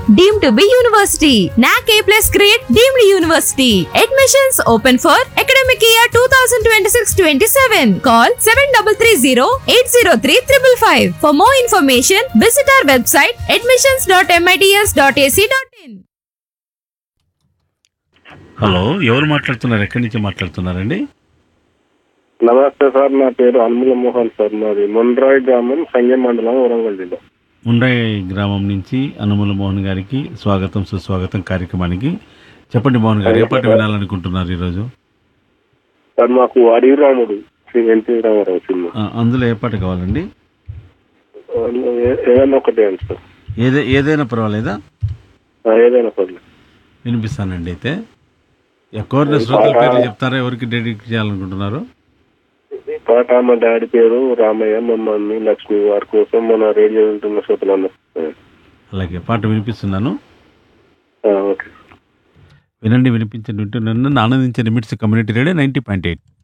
deemed to be university. NAC A plus grade deemed university. Admissions open for academic year 2026-27. Call 7330-803-555. For more information, visit our website admissions.mits.ac.in. Hello ఎవరు మాట్లాడుతున్నారు ఎక్కడి నుంచి మాట్లాడుతున్నారండి నమస్తే sir నా పేరు అన్ముల Mohan sir మాది మొండ్రాయ్ గ్రామం సంగం మండలం వరంగల్ జిల్లా ఉండ్రాయి గ్రామం నుంచి అనుముల మోహన్ గారికి స్వాగతం సుస్వాగతం కార్యక్రమానికి చెప్పండి మోహన్ గారు ఏ పాట వినాలనుకుంటున్నారు ఈరోజు సార్ మాకు అడవి రాముడు శ్రీ ఎన్టీ రామారావు సినిమా ఆ, అందులో ఏ పాట కావాలండి ఏ- ఏదైనా ఒకటే అండి సార్ ఏదే ఏదైనా పర్వాలేదా ఆ, ఏదైనా పర్లేదు వినిపిస్తానండి అయితే ఏ కోరిన శ్రోతల పేర్లు చెప్తారా ఎవరికి డెడికేట్ చేయాలనుకుంటున్నారు పాట మా డాడీ పేరు రామయ్య మా మమ్మీ లక్ష్మి వారి కోసం మన రేడియో వింటున్న శ్రోతలందరూ అలాగే పాట వినిపిస్తున్నాను ఆ, ఓకే వినండి వినిపించండి వింటున్నాను ఆనందించే నిమిట్స్ community radio ninety point eight